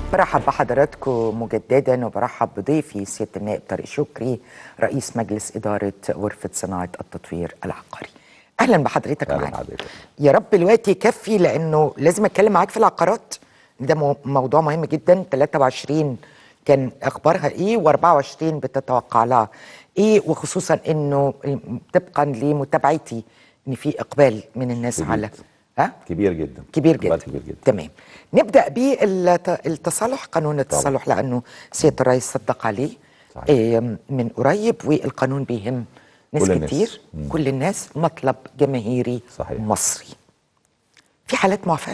برحب بحضراتكم مجددا وبرحب بضيفي سياده النائب طارق شكري رئيس مجلس اداره غرفه صناعه التطوير العقاري. اهلا بحضرتك أهلاً معانا. بحضرتك. يا رب الوقت يكفي لانه لازم اتكلم معاك في العقارات ده مو- موضوع مهم جدا 23 كان اخبارها ايه و24 بتتوقع لها ايه وخصوصا انه طبقا لمتابعتي ان في اقبال من الناس شديد. على ها كبير جدا كبير إقبال جدا كبير جدا تمام نبدا بالتصالح قانون التصالح لانه سياده الرئيس صدق عليه صحيح. آه، من قريب والقانون بيهم ناس كل الناس. كتير مم. كل الناس مطلب جماهيري صحيح. مصري في حالات معفاه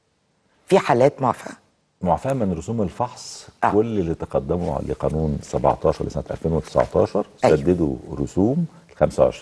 في حالات معفاه معفاة من رسوم الفحص آه. آه. كل اللي تقدموا لقانون 17 لسنة 2019 أيوة. سددوا رسوم 25%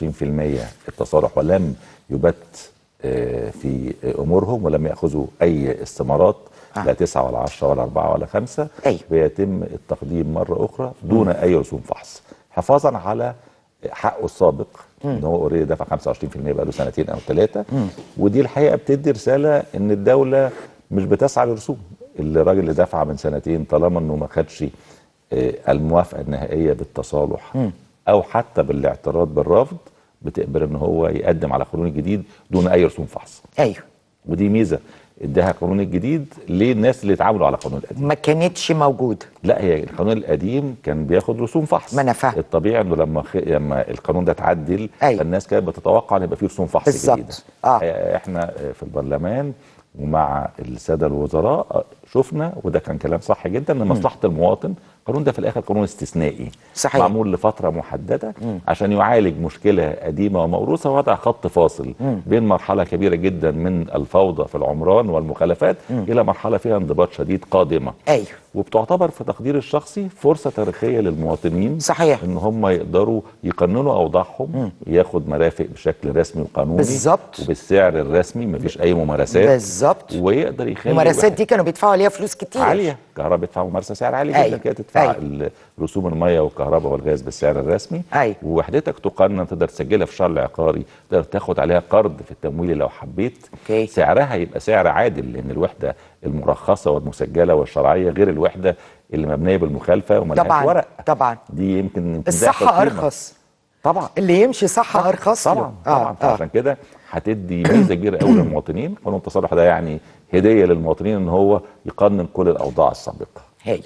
التصالح ولم يبت آه، في امورهم ولم ياخذوا اي استمارات آه. لا تسعة ولا عشرة ولا أربعة ولا خمسة أيوة. بيتم التقديم مرة أخرى دون أي رسوم فحص حفاظا على حقه السابق ان هو اوريدي دفع 25% بقاله سنتين او ثلاثه ودي الحقيقه بتدي رساله ان الدوله مش بتسعى للرسوم الراجل اللي دفع من سنتين طالما انه ما خدش آه، الموافقه النهائيه بالتصالح او حتى بالاعتراض بالرفض بتقبل ان هو يقدم على قانون جديد دون اي رسوم فحص ايوه ودي ميزه اداها القانون الجديد للناس اللي اتعاملوا على القانون القديم ما كانتش موجوده لا هي القانون القديم كان بياخد رسوم فحص ما أنا فاهم. الطبيعي انه لما خ... لما القانون ده اتعدل أيوة. فالناس كانت بتتوقع ان يبقى فيه رسوم فحص بالظبط. جديده آه. الحقيقة احنا في البرلمان ومع الساده الوزراء شفنا وده كان كلام صح جدا ان مصلحه المواطن القانون ده في الاخر قانون استثنائي صحيح. معمول لفتره محدده عشان يعالج مشكله قديمه وموروثه ووضع خط فاصل بين مرحله كبيره جدا من الفوضى في العمران والمخالفات الى مرحله فيها انضباط شديد قادمه ايوه وبتعتبر في تقديري الشخصي فرصه تاريخيه للمواطنين صحيح. ان هم يقدروا يقننوا اوضاعهم ياخد مرافق بشكل رسمي وقانوني بالظبط. وبالسعر الرسمي مفيش اي ممارسات بالظبط ويقدر يخلي الممارسات الواحد- دي كانوا بيدفعوا عليها فلوس كتير عاليه كهرباء بيدفع ممارسه سعر عالي جدا أيوة. كده تدفع أيوة. ال- رسوم الميه والكهرباء والغاز بالسعر الرسمي أيوة. ووحدتك تقنن تقدر تسجلها في الشهر العقاري تقدر تاخد عليها قرض في التمويل لو حبيت أوكي. سعرها يبقى سعر عادل لان الوحده المرخصه والمسجله والشرعيه غير الوحده اللي مبنيه بالمخالفه وملهاش طبعا ورق طبعا دي يمكن يمكن الصح ضعف القيمة. ارخص طبعا اللي يمشي صح ارخص له. طبعا طبعا فعشان كده هتدي ميزه كبيره قوي للمواطنين قانون التصالح ده يعني هديه للمواطنين ان هو يقنن كل الاوضاع السابقه هايل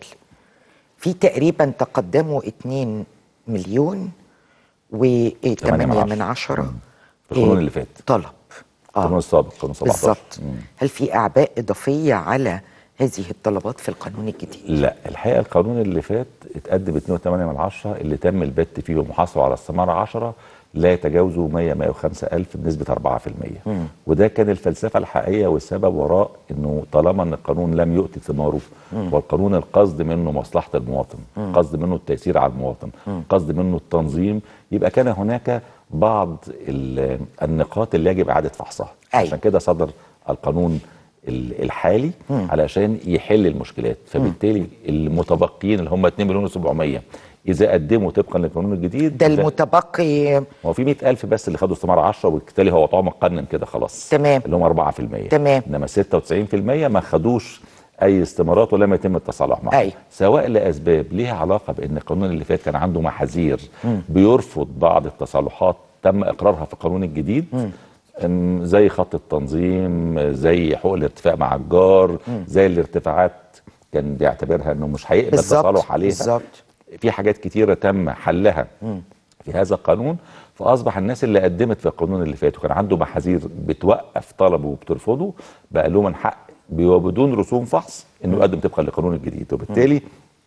في تقريبا تقدموا 2 مليون و 8 من من عشرة في القانون إيه، اللي فات. طلب القانون السابق قانون 17 بالظبط هل في اعباء اضافيه على هذه الطلبات في القانون الجديد لا الحقيقه القانون اللي فات اتقدم 2.8 من عشرة اللي تم البت فيه ومحاسبه على الثمره 10 لا يتجاوزوا 100 105 الف بنسبه 4% وده كان الفلسفه الحقيقيه والسبب وراء انه طالما ان القانون لم يؤتي ثماره والقانون القصد منه مصلحه المواطن قصد منه التيسير على المواطن قصد منه التنظيم يبقى كان هناك بعض ال- النقاط اللي يجب اعاده فحصها أيوة. عشان كده صدر القانون ال- الحالي علشان يحل المشكلات فبالتالي المتبقيين اللي هم 2 مليون و700 اذا قدموا طبقا للقانون الجديد ده إذا- المتبقي هو في 100000 بس اللي خدوا استمارة 10 وبالتالي هو طعم مقنن كده خلاص تمام. اللي هم 4% تمام. انما 96% ما خدوش اي استمارات ولم يتم التصالح معهم أيوة. سواء لاسباب ليها علاقه بان القانون اللي فات كان عنده محاذير بيرفض بعض التصالحات تم اقرارها في القانون الجديد أم، زي خط التنظيم زي حقوق الارتفاع مع الجار زي الارتفاعات كان بيعتبرها انه مش هيقبل بالظبط تصالح عليها بالظبط في حاجات كتيرة تم حلها في هذا القانون فأصبح الناس اللي قدمت في القانون اللي فات وكان عنده محاذير بتوقف طلبه وبترفضه بقى لهم من حق بدون رسوم فحص انه يقدم طبقا للقانون الجديد وبالتالي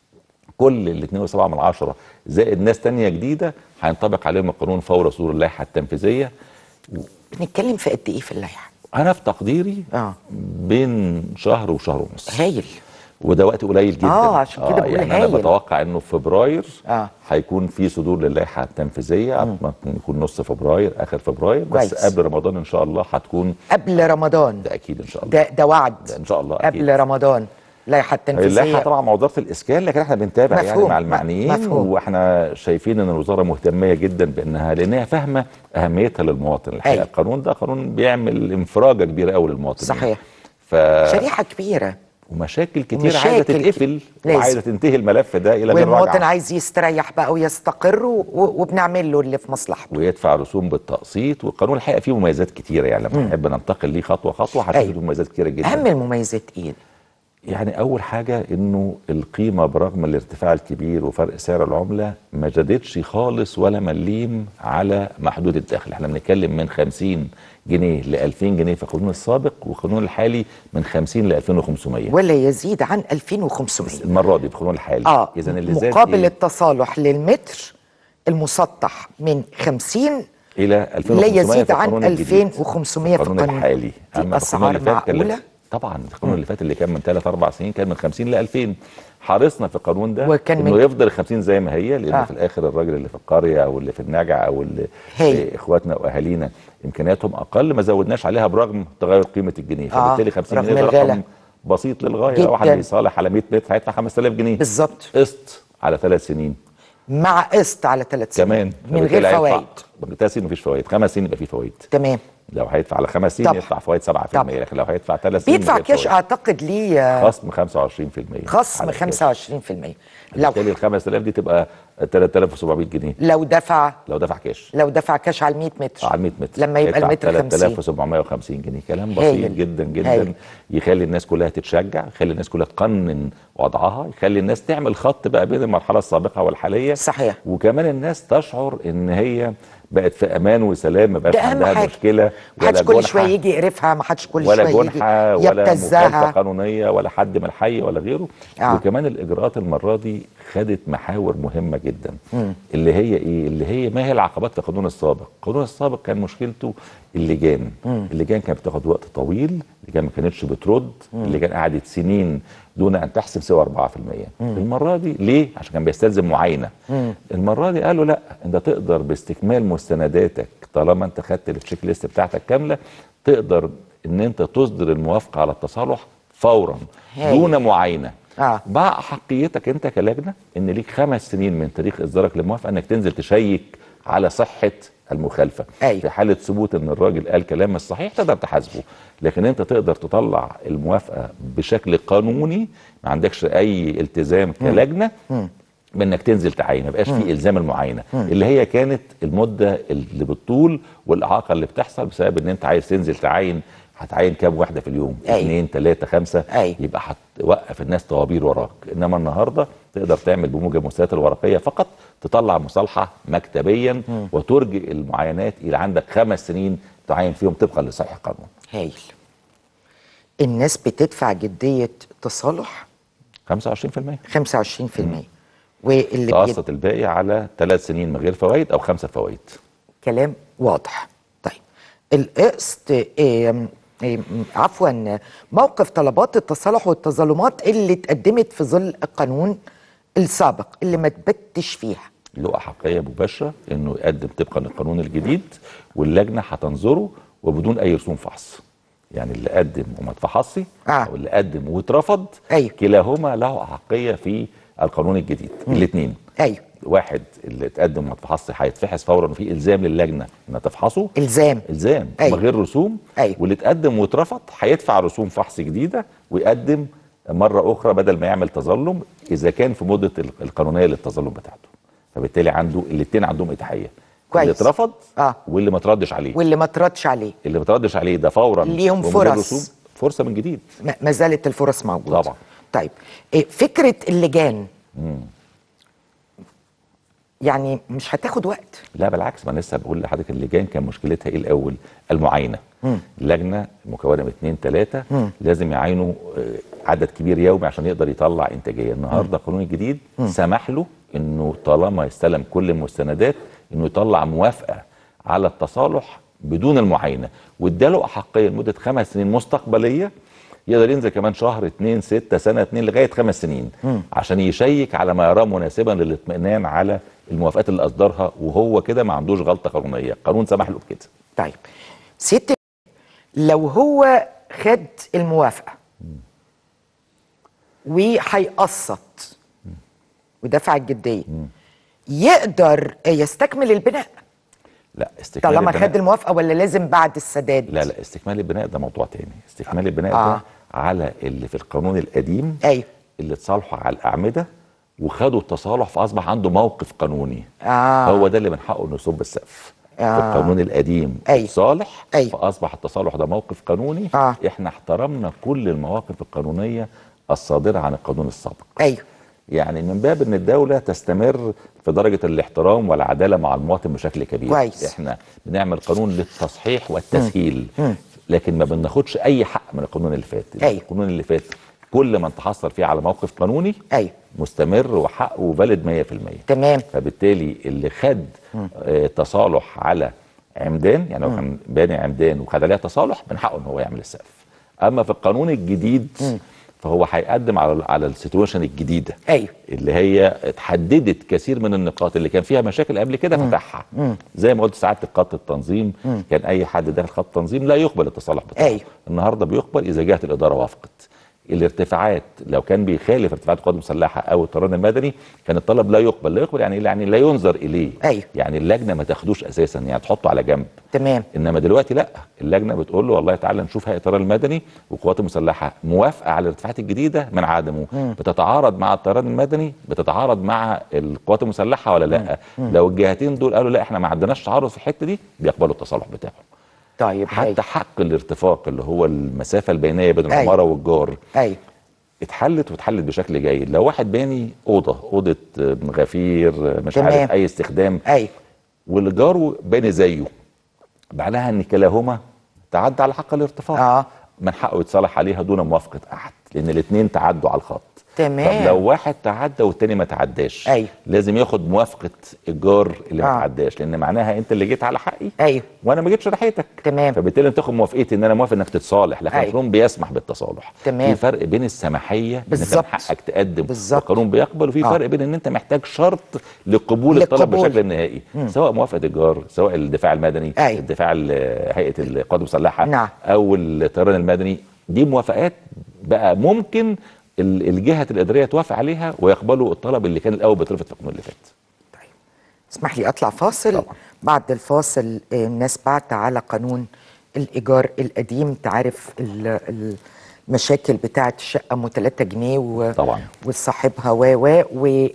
كل ال 2.7 من عشرة زائد ناس تانية جديدة هينطبق عليهم القانون فور صدور اللائحة التنفيذية بنتكلم في قد ايه في اللائحه أنا في تقديري اه بين شهر وشهر ونص هايل وده وقت قليل جدا آه، عشان كده بقول يعني انا هايل. بتوقع انه في فبراير آه. هيكون في صدور للائحه التنفيذيه ممكن يكون نص فبراير اخر فبراير كويس. بس قبل رمضان ان شاء الله هتكون قبل رمضان ده اكيد ان شاء الله ده ده وعد ده إن شاء الله أكيد. قبل رمضان اللائحه التنفيذيه اللائحه طبعا مع وزاره الاسكان لكن احنا بنتابع يعني مفهوم. مع م- المعنيين مفهوم. واحنا شايفين ان الوزاره مهتميه جدا بانها لانها فاهمه اهميتها للمواطن الحقيقه أيوة. القانون ده قانون بيعمل انفراجه كبيره قوي للمواطن صحيح. ف شريحه كبيره ومشاكل كتير عايزه ومشاكل تتقفل لازم. وعايزه تنتهي الملف ده الى غير والمواطن رجعه عايز يستريح بقى ويستقر و- وبنعمل له اللي في مصلحته ويدفع رسوم بالتقسيط والقانون الحقيقه فيه مميزات كتيره يعني لما نحب ننتقل ليه خطوه خطوه هتشوف أيوة. فيه مميزات كتيره جدا اهم المميزات ايه يعني اول حاجه انه القيمه برغم الارتفاع الكبير وفرق سعر العمله ما زادتش خالص ولا مليم على محدود الدخل احنا بنتكلم من 50 جنيه ل 2000 جنيه في القانون السابق والقانون الحالي من 50 ل 2500 ولا يزيد عن 2500 المره دي في القانون الحالي اه اذا اللي زاد مقابل إيه؟ التصالح للمتر المسطح من 50 الى لا 2500 يزيد في عن القانون الجديد. 2500 في القانون القانون الحالي دي أما في القانون اسعار اللي فات كان- معقوله طبعا القانون اللي فات اللي كان من 3 4 سنين كان من 50 ل 2000 حرصنا في القانون ده وكان انه من- يفضل 50 زي ما هي لان آه. آه. في الاخر الراجل اللي في القريه او اللي في النجع او اللي هي. إيه، اخواتنا واهالينا امكانياتهم اقل ما زودناش عليها برغم تغير قيمه الجنيه آه، فبالتالي 50 رغم جنيه ده الغلا. رقم بسيط للغايه جداً. لو واحد بيصالح على 100 متر هيدفع 5000 جنيه بالظبط قسط على ثلاث سنين مع قسط على ثلاث سنين كمان من فبالتالي غير هيدفع- فوائد ثلاث سنين مفيش فوائد خمس سنين يبقى فيه فوائد تمام لو هيدفع على خمس سنين طبعا. يدفع فوائد 7% طبعا. لكن لو هيدفع ثلاث سنين بيدفع من غير كاش فوائد. اعتقد ليه آه، خصم 25% خصم على الكاش. 25% لو بالتالي ال 5000 دي تبقى 3700 جنيه لو دفع لو دفع كاش لو دفع كاش على ال 100 متر على 100 متر لما يبقى يدفع المتر 50 3750 جنيه كلام بسيط هايل. جدا جدا هايل. يخلي الناس كلها تتشجع يخلي الناس كلها تقنن وضعها يخلي الناس تعمل خط بقى بين المرحله السابقه والحاليه صحيح. وكمان الناس تشعر ان هي بقت في امان وسلام ما بقاش ده اهم عندها حاجه مشكله ما حدش ولا كل جنحة. شويه يجي يقرفها ما حدش كل ولا شويه يجي جنحة ولا مخالفة يبتزها قانونية ولا حد من الحي ولا غيره آه. آه. وكمان الإجراءات المرة دي خدت محاور مهمة جدا اللي هي إيه اللي هي ما هي العقبات في القانون السابق القانون السابق كان مشكلته اللجان اللجان كانت بتاخد وقت طويل اللجان ما كانتش بترد اللجان قعدت سنين دون أن تحسب سوى 4% المرة دي ليه؟ عشان كان بيستلزم معاينة المرة دي قالوا لا أنت تقدر باستكمال مستنداتك طالما أنت خدت التشيك ليست بتاعتك كاملة تقدر ان انت تصدر الموافقه على التصالح فورا هايل. دون معاينه آه. مع حقيتك انت كلجنه ان ليك خمس سنين من تاريخ اصدارك للموافقه انك تنزل تشيك على صحه المخالفه أيوة. في حاله ثبوت ان الراجل قال كلام مش صحيح تقدر تحاسبه لكن انت تقدر تطلع الموافقه بشكل قانوني ما عندكش اي التزام كلجنه بانك تنزل تعاين ما بقاش في الزام المعاينه اللي هي كانت المده اللي بالطول والاعاقه اللي بتحصل بسبب ان انت عايز تنزل تعاين هتعين كام واحده في اليوم أيوة. اثنين ثلاثه خمسه أيوة. يبقى هتوقف الناس طوابير وراك انما النهارده تقدر تعمل بموجب المستندات الورقيه فقط تطلع مصالحه مكتبيا وترجئ المعاينات الى عندك خمس سنين تعين فيهم طبقا لصحيح القانون هايل الناس بتدفع جديه تصالح 25% 25% واللي تقسط الباقي على ثلاث سنين من غير فوائد او خمسه فوائد كلام واضح طيب القسط آم، آم، عفوا موقف طلبات التصالح والتظلمات اللي اتقدمت في ظل القانون السابق اللي ما تبتش فيها له احقيه مباشره انه يقدم طبقا للقانون الجديد واللجنه هتنظره وبدون اي رسوم فحص يعني اللي قدم وما اتفحصش آه. او اللي قدم واترفض أيوه. كلاهما له احقيه في القانون الجديد الاثنين ايوه واحد اللي اتقدم وما اتفحصش هيتفحص فورا وفي الزام للجنه انها تفحصه الزام الزام أيوه. من غير رسوم أيوه. واللي اتقدم واترفض هيدفع رسوم فحص جديده ويقدم مره اخرى بدل ما يعمل تظلم اذا كان في مده ال- القانونيه للتظلم بتاعته فبالتالي عنده الاثنين عندهم اتاحيه كويس. اللي اترفض آه. واللي ما تردش عليه واللي ما تردش عليه اللي ما تردش عليه ده فورا ليهم ومن فرص. غير رسوم فرصه من جديد ما ما زالت الفرص موجوده طبعا. طيب إيه فكره اللجان يعني مش هتاخد وقت لا بالعكس ما أنا لسه بقول لحضرتك اللجان كان مشكلتها ايه الاول المعاينه اللجنه مكونه من اثنين ثلاثه لازم يعاينوا آه، عدد كبير يومي عشان يقدر يطلع انتاجيه النهارده القانون الجديد سمح له انه طالما استلم كل المستندات انه يطلع موافقه على التصالح بدون المعاينه واداله احقيه لمده خمس سنين مستقبليه يقدر ينزل كمان شهر اتنين ستة سنة اتنين لغاية خمس سنين عشان يشيك على ما يراه مناسبا للاطمئنان على الموافقات اللي أصدرها وهو كده ما عندوش غلطة قانونية القانون سمح له بكده طيب ست لو هو خد الموافقه وهيقسط ودفع الجديه يقدر يستكمل البناء لا استكمال طالما البناء خد الموافقه ولا لازم بعد السداد لا لا استكمال البناء ده موضوع تاني استكمال البناء آه. ده على اللي في القانون القديم ايوه اللي اتصالحوا على الاعمده وخدوا التصالح فاصبح عنده موقف قانوني آه. هو ده اللي من حقه انه يصب السقف آه. في القانون القديم أيوة. صالح أيوة. فاصبح التصالح ده موقف قانوني آه. احنا احترمنا كل المواقف القانونيه الصادره عن القانون السابق ايوه يعني من باب ان الدوله تستمر في درجه الاحترام والعداله مع المواطن بشكل كبير كويس. احنا بنعمل قانون للتصحيح والتسهيل لكن ما بناخدش اي حق من القانون اللي فات أيوة. القانون اللي فات كل من تحصل فيه على موقف قانوني ايوه مستمر وحقه وفالid 100% تمام فبالتالي اللي خد آه تصالح على عمدان يعني لو كان باني عمدان وخد عليها تصالح من حقه ان هو يعمل السقف اما في القانون الجديد فهو هيقدم على على السيتويشن الجديده ايوه اللي هي اتحددت كثير من النقاط اللي كان فيها مشاكل قبل كده فتحها زي ما قلت ساعات خط التنظيم كان اي حد داخل خط التنظيم لا يقبل التصالح بتاعه أيوة. النهارده بيقبل اذا جهه الاداره وافقت الارتفاعات لو كان بيخالف ارتفاعات القوات المسلحه او الطيران المدني كان الطلب لا يقبل لا يقبل يعني إيه؟ يعني لا ينظر اليه أيوة. يعني اللجنه ما تاخدوش اساسا يعني تحطه على جنب تمام انما دلوقتي لا اللجنه بتقول له والله تعالى نشوف هيئه الطيران المدني والقوات المسلحه موافقه على الارتفاعات الجديده من عدمه بتتعارض مع الطيران المدني بتتعارض مع القوات المسلحه ولا لا لو الجهتين دول قالوا لا احنا ما عندناش تعارض في الحته دي بيقبلوا التصالح بتاعهم طيب حتى أيوة. حق الارتفاق اللي هو المسافه البينيه بين أيوة. العماره والجار ايوه اتحلت واتحلت بشكل جيد لو واحد باني اوضه اوضه آه، غفير آه، مش تمام. عارف اي استخدام ايوه واللي جاره باني زيه معناها ان كلاهما تعدى على حق الارتفاق اه من حقه يتصالح عليها دون موافقه احد لان الاثنين تعدوا على الخط تمام. طب لو واحد تعدى والتاني ما تعداش أيوة. لازم ياخد موافقه الجار اللي ما آه. تعداش لان معناها انت اللي جيت على حقي ايوه وانا ما جيتش ناحيتك تمام. فبالتالي انت تاخد موافقتي ان انا موافق انك تتصالح لكن أيوة. القانون بيسمح بالتصالح تمام. في فرق بين السماحيه ان انت بالظبط. من حقك تقدم بالظبط. والقانون بيقبل وفي آه. فرق بين ان انت محتاج شرط لقبول الطلب للقبول. بشكل نهائي سواء موافقه الجار سواء الدفاع المدني أيوة. الدفاع ال- هيئه القوات المسلحه نعم. او الطيران المدني دي موافقات بقى ممكن ال- الجهه الاداريه توافق عليها ويقبلوا الطلب اللي كان الاول بيترفض في القانون اللي فات طيب اسمح لي اطلع فاصل طبعا. بعد الفاصل آه، الناس بعت على قانون الايجار القديم تعرف ال- المشاكل بتاعه الشقه ام 3 جنيه و طبعا. وصاحبها و و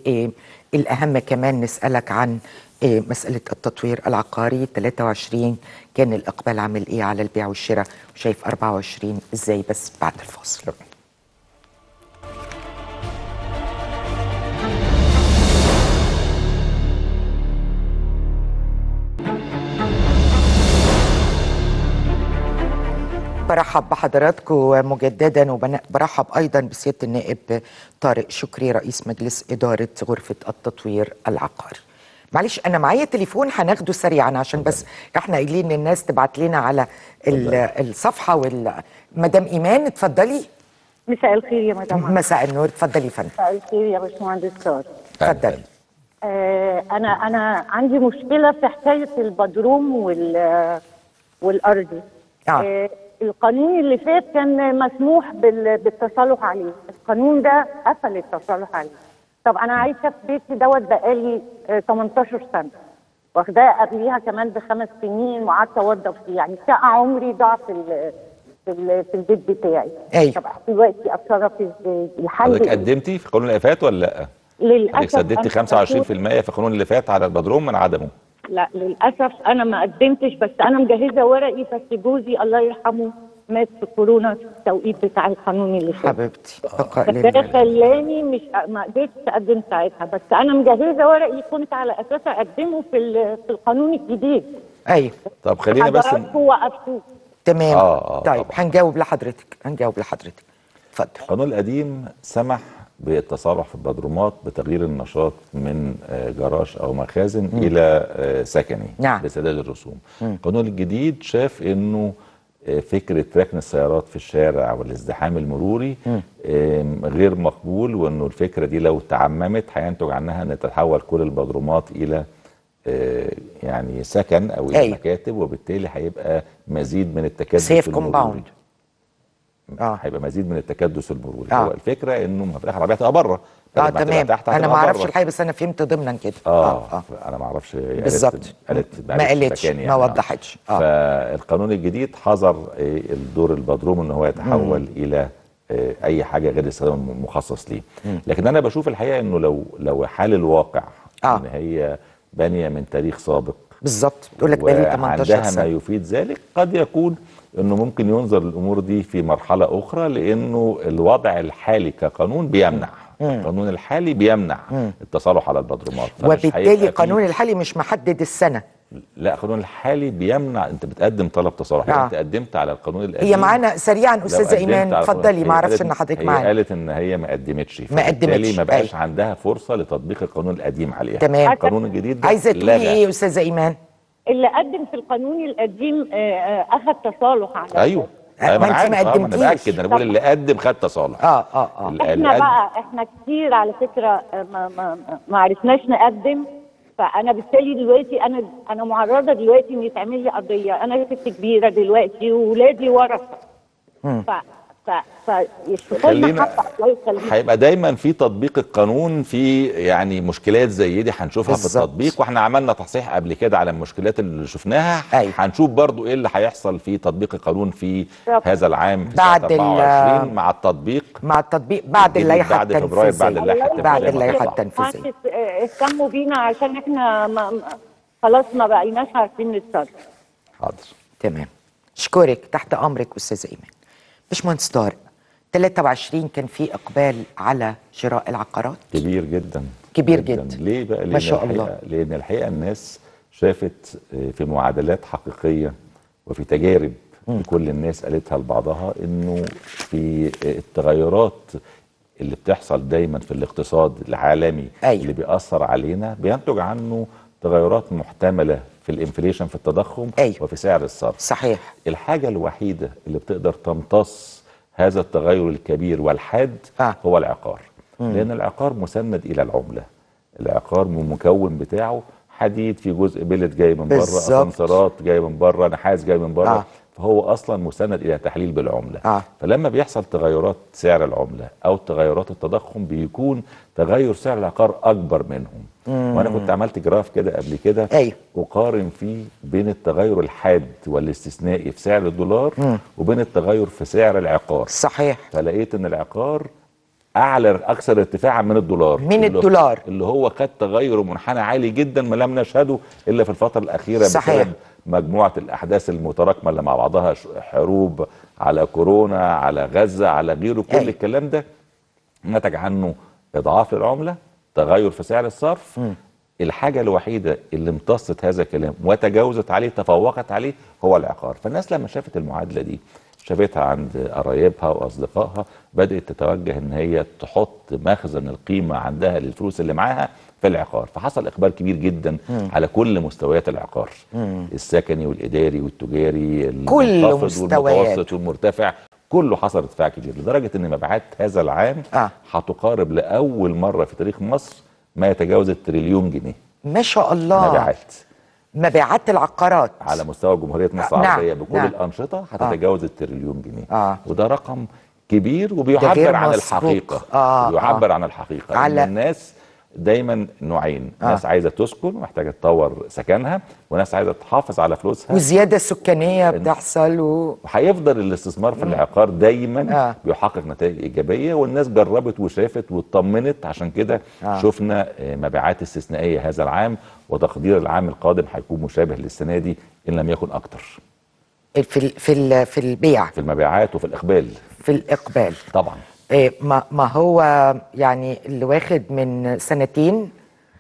والاهم كمان نسالك عن آه، مساله التطوير العقاري 23 كان الاقبال عامل ايه على البيع والشراء وشايف 24 ازاي بس بعد الفاصل برحب بحضراتكم مجددا وبرحب ايضا بسياده النائب طارق شكري رئيس مجلس اداره غرفه التطوير العقاري. معلش انا معايا تليفون هناخده سريعا عشان بس احنا قايلين للناس تبعت لنا على ال- الصفحه وال مدام ايمان اتفضلي مساء الخير يا مدام مساء النور اتفضلي يا فندم مساء الخير يا باشمهندس سار اتفضلي آه انا انا عندي مشكله في حكايه البدروم وال والارضي آه. القانون اللي فات كان مسموح بال- بالتصالح عليه القانون ده قفل التصالح عليه طب انا عايشه في بيتي دوت بقالي آه 18 سنه واخداه قبليها كمان بخمس سنين وقعدت اوضب فيه يعني شقه عمري ضاع في ال- في, ال- في البيت بتاعي أيوة. طب دلوقتي اتصرف ازاي الحل حضرتك إيه؟ قدمتي في قانون اللي فات ولا لا؟ للاسف حضرتك سددتي أنا 25% في القانون اللي فات على البدروم من عدمه لا للاسف انا ما قدمتش بس انا مجهزه ورقي بس جوزي الله يرحمه مات في كورونا في التوقيت بتاع القانون اللي فات حبيبتي بقاء فده لله خلاني مش ما قدرتش اقدم ساعتها بس انا مجهزه ورقي كنت على اساس اقدمه في ال- في القانون الجديد ايوه طب خلينا بس حضراتكم وقفتوه تمام آه، آه، طيب طبعا. هنجاوب لحضرتك هنجاوب لحضرتك اتفضل القانون القديم سمح بالتصالح في البدرومات بتغيير النشاط من آه، جراج او مخازن الى آه، سكني نعم. بسداد الرسوم القانون الجديد شاف انه آه، فكره ركن السيارات في الشارع والازدحام المروري آم، غير مقبول وانه الفكره دي لو تعممت هينتج عنها ان تتحول كل البدرومات الى آه، يعني سكن او الى أيوة. مكاتب وبالتالي هيبقى مزيد من التكدس سيف المروري. كومباوند اه هيبقى مزيد من التكدس المروري آه. هو الفكره انه ما في الاخر العربيه هتبقى بره اه بدل ما هتبقى تمام تحت انا هتبقى ما اعرفش بره. الحقيقه بس انا فهمت ضمنا كده اه, آه. انا ما اعرفش هي بالظبط. قالت قالت ما قالتش، مكاني ما آه. وضحتش. آه. فالقانون الجديد حظر إيه، الدور البدروم ان هو يتحول الى آه، اي حاجه غير الاستخدام المخصص ليه لكن انا بشوف الحقيقه انه لو لو حال الواقع آه. ان هي بانيه من تاريخ سابق بالظبط بتقول لك بقالي 18 وعندها ما سنه يفيد ذلك قد يكون انه ممكن ينظر للامور دي في مرحله اخرى لانه الوضع الحالي كقانون بيمنع القانون الحالي بيمنع التصالح على البدرومات فمش وبالتالي هيبقى القانون فيه- الحالي مش محدد السنه لا القانون الحالي بيمنع انت بتقدم طلب تصالح آه. آه. انت قدمت على القانون القديم هي معانا سريعا لو استاذه قدمت ايمان على القانون- اتفضلي هي ما اعرفش قالت- ان حضرتك هي معانا قالت ان هي ما قدمتش ما فبالتالي قدمتش، ما بقاش أيوة. عندها فرصه لتطبيق القانون القديم عليها تمام. القانون الجديد ده عايزه تقولي لغى. ايه يا استاذه ايمان اللي قدم في القانون القديم آه، آه، اخذ تصالح على ايوه آه، أيوة، ما أنا أنت ما عارف، آه، انا قدمتيش. باكد انا بقول اللي قدم خد تصالح اه اه اه اللي احنا قدم- بقى احنا كتير على فكره آه، ما ما ما عرفناش نقدم فانا بالتالي دلوقتي انا انا معرضه دلوقتي ان يتعمل لي قضيه انا ست كبيره دلوقتي واولادي ورثه ف ف فيشوفوا لنا خلينا حق الله يخليك هيبقى دايما في تطبيق القانون في يعني مشكلات زي دي هنشوفها في بالظبط. التطبيق واحنا عملنا تصحيح قبل كده على المشكلات اللي شفناها أيوة. هنشوف برضو ايه اللي هيحصل في تطبيق القانون في بالظبط. هذا العام في بعد سنة ال- 24 مع التطبيق مع التطبيق بعد الجديد اللائحه بعد فبراير، بعد التنفيذيه اللائحة بعد التنفيذية. اللائحه طبعاً. التنفيذيه معلش، آه، اهتموا بينا عشان احنا ما ما- خلاص ما بقيناش عارفين نتصرف حاضر تمام اشكرك تحت امرك استاذه ايمان باشمهندس طارق 23 كان في اقبال على شراء العقارات كبير جدا كبير جدا. ليه بقى لان ما شاء الحقيقة- الله. لان الحقيقه الناس شافت آه، في معادلات حقيقيه وفي تجارب كل الناس قالتها لبعضها انه في آه، التغيرات اللي بتحصل دايما في الاقتصاد العالمي أيوة. اللي بيأثر علينا بينتج عنه تغيرات محتمله في الانفليشن في التضخم أيوة. وفي سعر الصرف صحيح الحاجة الوحيدة اللي بتقدر تمتص هذا التغير الكبير والحاد آه. هو العقار لأن العقار مسند إلى العملة العقار من المكون بتاعه حديد في جزء بلت جاي من بره بالظبط. اسانسيرات جاي من بره نحاس جاي من بره آه. فهو اصلا مسند الى تحليل بالعمله آه. فلما بيحصل تغيرات سعر العمله او تغيرات التضخم بيكون تغير سعر العقار اكبر منهم وانا كنت عملت جراف كده قبل كده أيوه. اقارن فيه بين التغير الحاد والاستثنائي في سعر الدولار وبين التغير في سعر العقار صحيح فلقيت ان العقار اعلى اكثر ارتفاعا من الدولار من اللي- الدولار. اللي هو خد تغير منحنى عالي جدا ما لم نشهده الا في الفتره الاخيره صحيح. بسبب مجموعه الاحداث المتراكمه اللي مع بعضها ش- حروب على كورونا على غزه على غيره كل أيوة. الكلام ده نتج عنه اضعاف للعمله تغير في سعر الصرف الحاجة الوحيدة اللي امتصت هذا الكلام وتجاوزت عليه تفوقت عليه هو العقار فالناس لما شافت المعادلة دي شافتها عند قرايبها وأصدقائها بدأت تتوجه إن هي تحط مخزن القيمة عندها للفلوس اللي معاها في العقار فحصل إقبال كبير جدا على كل مستويات العقار السكني والإداري والتجاري كل المنخفض مستويات. والمتوسط والمرتفع كله حصل ارتفاع كبير لدرجة إن مبيعات هذا العام آه. هتقارب لأول مرة في تاريخ مصر ما يتجاوز التريليون جنيه ما شاء الله مبيعات مبيعات العقارات على مستوى جمهوريه مصر نعم، العربيه بكل نعم. الانشطه هتتجاوز التريليون جنيه آه. وده رقم كبير غير وبيعبر عن مسبوق. الحقيقه آه، بيعبر عن الحقيقه على- ان الناس دايما نوعين آه. ناس عايزه تسكن ومحتاجه تطور سكنها وناس عايزه تحافظ على فلوسها وزياده سكانيه بتحصل و... وهيفضل الاستثمار في العقار دايما آه. بيحقق نتائج ايجابيه والناس جربت وشافت واطمنت عشان كده آه. شفنا آه، مبيعات استثنائيه هذا العام وتقدير العام القادم هيكون مشابه للسنه دي ان لم يكن اكتر في ال... في ال... في البيع في المبيعات وفي الاقبال في الاقبال طبعا إيه ما ما هو يعني اللي واخد من سنتين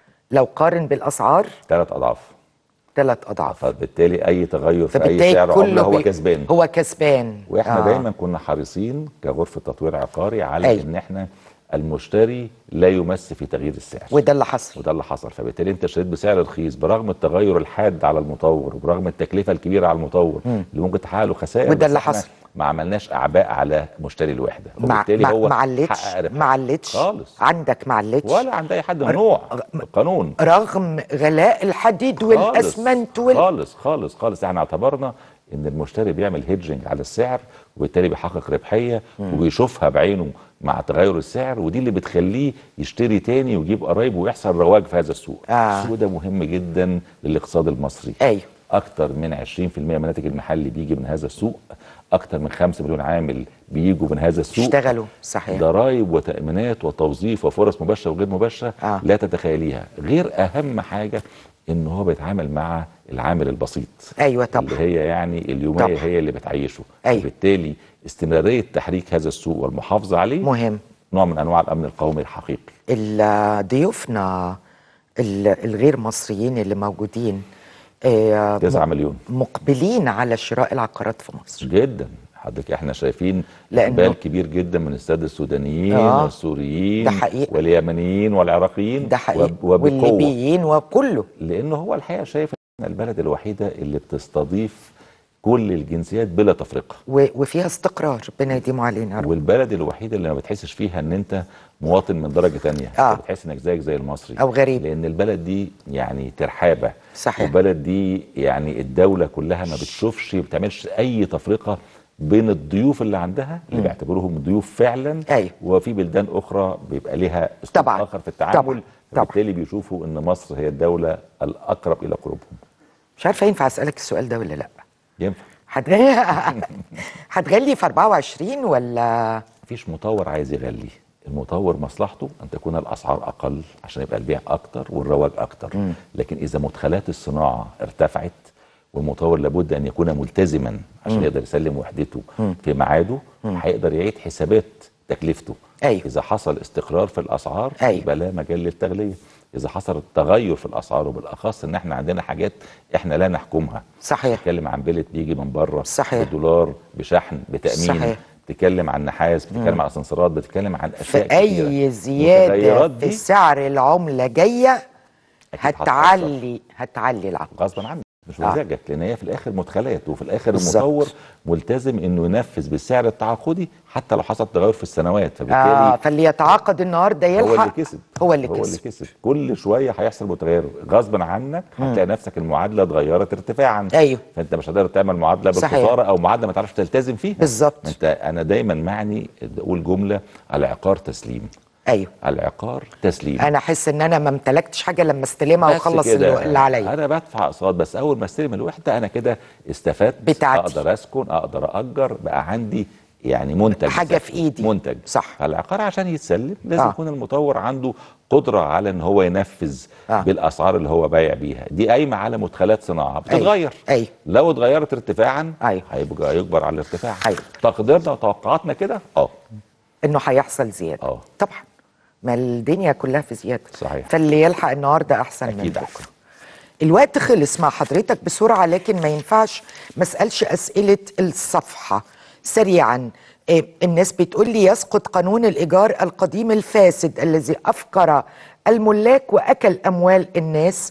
لو قارن بالاسعار ثلاث اضعاف ثلاث اضعاف فبالتالي اي تغير في اي فبالتالي سعر كله عمله هو بي- كسبان هو كسبان واحنا آه. آه. دايما كنا حريصين كغرفه تطوير عقاري على أيوة. ان احنا المشتري لا يمس في تغيير السعر وده اللي حصل وده اللي حصل فبالتالي انت اشتريت بسعر رخيص برغم التغير الحاد على المطور وبرغم التكلفه الكبيره على المطور اللي ممكن تحقق له خسائر وده بس اللي احنا حصل. ما عملناش اعباء على مشتري الوحده مع وبالتالي مع هو ما علتش حقق ربح. ما علتش خالص عندك ما علتش ولا عند اي حد ممنوع القانون رغم غلاء الحديد والاسمنت خالص وال... خالص خالص خالص احنا اعتبرنا ان المشتري بيعمل هيدجنج على السعر وبالتالي بيحقق ربحيه وبيشوفها بعينه مع تغير السعر ودي اللي بتخليه يشتري تاني ويجيب قرايبه ويحصل رواج في هذا السوق آه. السوق ده مهم جدا للاقتصاد المصري ايوه اكتر من 20% من الناتج المحلي بيجي من هذا السوق اكتر من 5 مليون عامل بيجوا من هذا السوق اشتغلوا صحيح ضرائب وتأمينات وتوظيف وفرص مباشرة وغير مباشرة آه. لا تتخيليها غير أهم حاجة إن هو بيتعامل مع العامل البسيط ايوه طبعا اللي هي يعني اليومية طبعا. هي اللي بتعيشه أيوة. وبالتالي استمرارية تحريك هذا السوق والمحافظة عليه مهم نوع من أنواع الأمن القومي الحقيقي ال- ضيوفنا ال- الغير مصريين اللي موجودين آه، 9 مليون مقبلين على شراء العقارات في مصر جدا حضرتك احنا شايفين لأنه- اقبال كبير جدا من الساده السودانيين آه. والسوريين ده حقيقة. واليمنيين والعراقيين ده حقيقي وب- وبقوه والليبيين وكله لانه هو الحقيقه شايف ان البلد الوحيده اللي بتستضيف كل الجنسيات بلا تفرقه و- وفيها استقرار ربنا يديمه علينا يا رب والبلد الوحيده اللي ما بتحسش فيها ان انت مواطن من درجه تانية آه. أنت بتحس انك زيك زي المصري أو غريب. لان البلد دي يعني ترحابه صحيح. البلد دي يعني الدوله كلها ما بتشوفش ما بتعملش اي تفرقه بين الضيوف اللي عندها اللي بيعتبروهم ضيوف فعلا أيوة. وفي بلدان اخرى بيبقى ليها اسلوب طبعاً. اخر في التعامل طبعاً. طبعاً. فبالتالي بيشوفوا ان مصر هي الدوله الاقرب الى قلوبهم مش عارفه ينفع اسالك السؤال ده ولا لا ينفع هتغ- هتغلي في 24 ولا مفيش مطور عايز يغلي المطور مصلحته ان تكون الاسعار اقل عشان يبقى البيع اكتر والرواج اكتر لكن اذا مدخلات الصناعه ارتفعت والمطور لابد ان يكون ملتزما عشان يقدر يسلم وحدته في ميعاده هيقدر يعيد حسابات تكلفته أيوة. اذا حصل استقرار في الاسعار أيوة. يبقى لا مجال للتغليه اذا حصل تغير في الاسعار وبالاخص ان احنا عندنا حاجات احنا لا نحكمها صحيح بتتكلم عن بلت بيجي من بره صحيح. بدولار بشحن بتامين صحيح. بتتكلم عن نحاس بتتكلم عن اسانسيرات بتتكلم عن اشياء في اي كتيرة. زياده المتغيرات في دي سعر العمله جايه أكيد هتعلي هتعلي العمله غصبا عنك مش آه. بمزاجك لان هي في الاخر مدخلات وفي الاخر بالظبط. المطور ملتزم انه ينفذ بالسعر التعاقدي حتى لو حصل تغير في السنوات فبالتالي اه فاللي يتعاقد النهارده هو يلحق اللي كسب هو اللي هو كسب اللي كسب كل شويه هيحصل متغير غصبا عنك هتلاقي نفسك المعادله اتغيرت ارتفاعا ايوه فانت مش هتقدر تعمل معادله صحيح. بالخساره او معادله ما تعرفش تلتزم فيها بالظبط. انت انا دايما معني اقول جمله العقار تسليم ايوه العقار تسليم انا احس ان انا ما امتلكتش حاجه لما استلمها بس واخلص كده. اللي اللي عليا انا بدفع اقساط بس اول ما استلم الوحده انا كده استفدت بتاعتي. اقدر اسكن اقدر اجر بقى عندي يعني منتج حاجة ذاتي. في إيدي. منتج صح. فالعقار عشان يتسلم لازم آه. يكون المطور عنده قدره على ان هو ينفذ آه. بالاسعار اللي هو بايع بيها دي قايمه على مدخلات صناعه بتتغير أيوة. لو اتغيرت ارتفاعا أيوة. هيبقى يجبر على الارتفاع أيوة. تقديرنا وتوقعاتنا كده اه انه هيحصل زياده آه. طبعا ما الدنيا كلها في زياده صحيح. فاللي يلحق النهارده احسن من أكيد بكره أحسن. الوقت خلص مع حضرتك بسرعه لكن ما ينفعش ما اسالش اسئله الصفحه سريعا إيه، الناس بتقول لي يسقط قانون الايجار القديم الفاسد الذي افكر الملاك واكل اموال الناس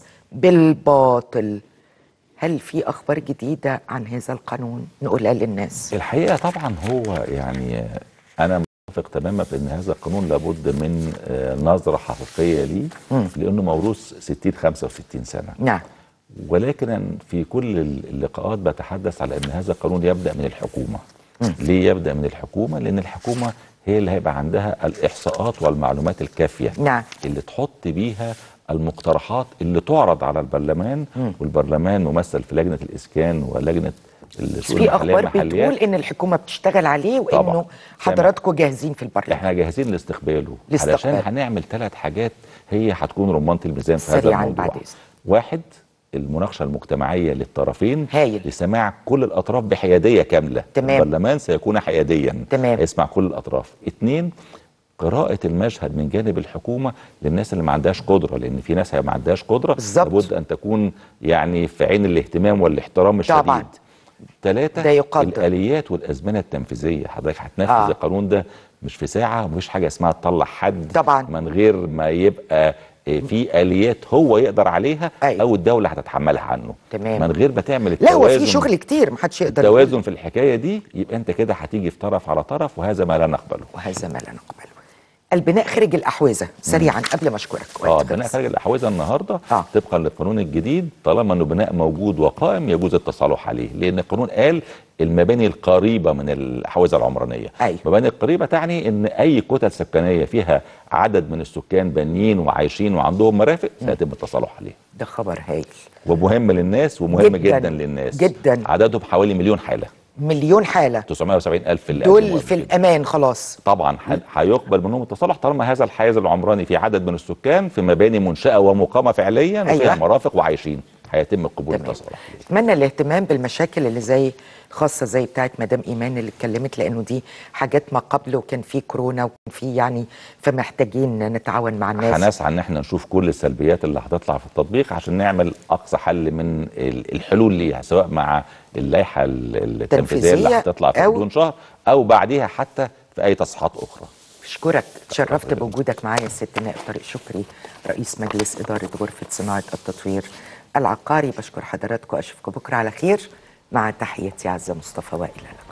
بالباطل هل في اخبار جديده عن هذا القانون نقولها للناس الحقيقه طبعا هو يعني انا متفق تماما بان هذا القانون لابد من آه، نظره حقيقيه ليه لانه موروث 60 65 سنه نعم ولكن أنا في كل اللقاءات بتحدث على ان هذا القانون يبدا من الحكومه ليه يبدا من الحكومه لان الحكومه هي اللي هيبقى عندها الاحصاءات والمعلومات الكافيه نعم. اللي تحط بيها المقترحات اللي تعرض على البرلمان والبرلمان ممثل في لجنه الاسكان ولجنه الشؤون في المحلية اخبار والمحليات. بتقول ان الحكومه بتشتغل عليه وانه طبعاً. حضراتكم جاهزين في البرلمان احنا جاهزين لاستقباله لاستقبال. علشان هنعمل ثلاث حاجات هي هتكون رمانة الميزان في هذا سريعاً الموضوع بعد إذنك. واحد المناقشه المجتمعيه للطرفين هايل. لسماع كل الاطراف بحياديه كامله تمام. البرلمان سيكون حياديا تمام. يسمع كل الاطراف اثنين قراءة المشهد من جانب الحكومة للناس اللي ما عندهاش قدرة لأن في ناس ما عندهاش قدرة بالظبط. لابد أن تكون يعني في عين الاهتمام والاحترام الشديد طبعاً. ثلاثة ده يقدر. الآليات والأزمنة التنفيذية حضرتك هتنفذ آه. آه. القانون ده مش في ساعة ومفيش حاجة اسمها تطلع حد طبعاً. من غير ما يبقى آه، في آليات هو يقدر عليها أيوة. أو الدولة هتتحملها عنه تمام. من غير ما تعمل لا هو التوازن في شغل كتير محدش يقدر يقول. التوازن في الحكاية دي يبقى أنت كده هتيجي في طرف على طرف وهذا ما لا نقبله وهذا ما لا نقبله البناء خارج الاحوزه سريعا قبل ما اشكرك اه وقت بناء خلص. خارج الاحوزه النهارده آه. طبقا للقانون الجديد طالما انه بناء موجود وقائم يجوز التصالح عليه لان القانون قال المباني القريبه من الاحوزه العمرانيه أيوة. المباني القريبه تعني ان اي كتل سكنيه فيها عدد من السكان بانيين وعايشين وعندهم مرافق سيتم التصالح عليه ده خبر هايل ومهم للناس ومهم جداً، جدا, للناس جداً. عددهم حوالي مليون حاله مليون حاله 970 الف اللي قدموا دول قبل في كده. الامان خلاص طبعا ح- هيقبل منهم التصالح طالما هذا الحيز العمراني في عدد من السكان في مباني منشاه ومقامه فعليا وفيها أيوة. مرافق وعايشين هيتم قبول تمام. التصالح اتمنى الاهتمام بالمشاكل اللي زي خاصه زي بتاعت مدام ايمان اللي اتكلمت لانه دي حاجات ما قبل وكان في كورونا وكان في يعني فمحتاجين نتعاون مع الناس هنسعى ان احنا نشوف كل السلبيات اللي هتطلع في التطبيق عشان نعمل اقصى حل من ال- الحلول ليها سواء مع اللائحه ال- التنفيذيه اللي تنفيذية هتطلع في أو- غضون شهر او بعديها حتى في اي تصحيحات اخرى اشكرك تشرفت بوجودك معايا الست نائب طارق شكري رئيس مجلس اداره غرفه صناعه التطوير العقاري بشكر حضراتكم اشوفكم بكره على خير مع تحياتي عزه مصطفى والى اللقاء